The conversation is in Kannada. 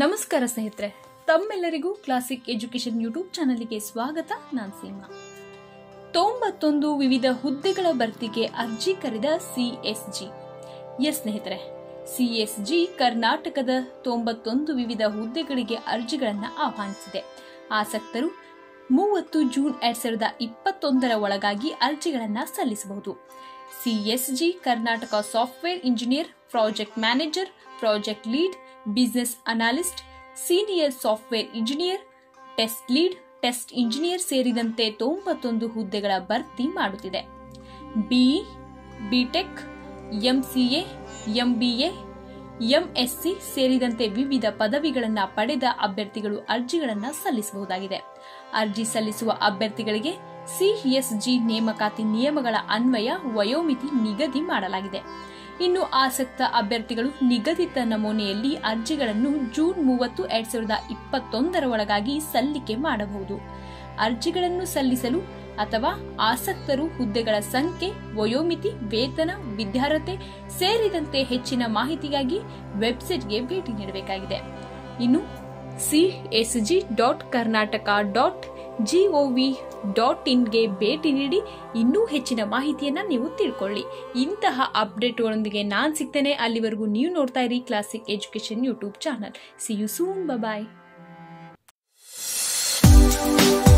ನಮಸ್ಕಾರ ಸ್ನೇಹಿತರೆ ತಮ್ಮೆಲ್ಲರಿಗೂ ಕ್ಲಾಸಿಕ್ ಎಜುಕೇಶನ್ ಯೂಟ್ಯೂಬ್ ಚಾನಲ್ಗೆ ಸ್ವಾಗತ ನಾನ್ ಸೀಮಾ ತೊಂಬತ್ತೊಂದು ವಿವಿಧ ಹುದ್ದೆಗಳ ಭರ್ತಿಗೆ ಅರ್ಜಿ ಕರೆದ ಸಿಎಸ್ಜಿ ಎಸ್ ಸ್ನೇಹಿತರೆ ಸಿಎಸ್ಜಿ ಕರ್ನಾಟಕದ ತೊಂಬತ್ತೊಂದು ವಿವಿಧ ಹುದ್ದೆಗಳಿಗೆ ಅರ್ಜಿಗಳನ್ನು ಆಹ್ವಾನಿಸಿದೆ ಆಸಕ್ತರು ಮೂವತ್ತು ಜೂನ್ ಎರಡ್ ಸಾವಿರದ ಇಪ್ಪತ್ತೊಂದರ ಒಳಗಾಗಿ ಅರ್ಜಿಗಳನ್ನು ಸಲ್ಲಿಸಬಹುದು CSG Karnataka software engineer project manager project lead business analyst senior software engineer test lead test engineer ಸೇರಿದಂತೆ ತೊಂಬತ್ತೊಂದು ಹುದ್ದೆಗಳ ಭರ್ತಿ ಮಾಡುತ್ತಿದೆ BE B Tech MCA MBA MSc ಸೇರಿದಂತೆ ವಿವಿಧ ಪದವಿಗಳನ್ನು ಪಡೆದ ಅಭ್ಯರ್ಥಿಗಳು ಅರ್ಜಿಗಳನ್ನು ಸಲ್ಲಿಸಬಹುದಾಗಿದೆ ಅರ್ಜಿ ಸಲ್ಲಿಸುವ ಅಭ್ಯರ್ಥಿಗಳಿಗೆ ಸಿಎಸ್ಜಿ ನೇಮಕಾತಿ ನಿಯಮಗಳ ಅನ್ವಯ ವಯೋಮಿತಿ ನಿಗದಿ ಮಾಡಲಾಗಿದೆ ಇನ್ನು ಆಸಕ್ತ ಅಭ್ಯರ್ಥಿಗಳು ನಿಗದಿತ ನಮೂನೆಯಲ್ಲಿ ಅರ್ಜಿಗಳನ್ನು ಜೂನ್ ಮೂವತ್ತು ಎರಡ್ ಸಾವಿರದ ಇಪ್ಪತ್ತೊಂದರ ಒಳಗಾಗಿ ಸಲ್ಲಿಕೆ ಮಾಡಬಹುದು ಅರ್ಜಿಗಳನ್ನು ಸಲ್ಲಿಸಲು ಅಥವಾ ಆಸಕ್ತರು ಹುದ್ದೆಗಳ ಸಂಖ್ಯೆ ವಯೋಮಿತಿ ವೇತನ ವಿದ್ಯಾರ್ಹತೆ ಸೇರಿದಂತೆ ಹೆಚ್ಚಿನ ಮಾಹಿತಿಗಾಗಿ ವೆಬ್ಸೈಟ್ಗೆ ಭೇಟಿ ನೀಡಬೇಕಾಗಿದೆ ಇನ್ನು CSG dot Karnataka dot G O V dot ಇನ್ಗೆ ಭೇಟಿ ನೀಡಿ ಇನ್ನೂ ಹೆಚ್ಚಿನ ಮಾಹಿತಿಯನ್ನ ನೀವು ತಿಳ್ಕೊಳ್ಳಿ ಇಂತಹ ಅಪ್ಡೇಟ್ಗಳೊಂದಿಗೆ ನಾನು ಸಿಗ್ತೇನೆ ಅಲ್ಲಿವರೆಗೂ ನೀವು ನೋಡ್ತಾ ಇರಿ classic education YouTube channel see you soon bye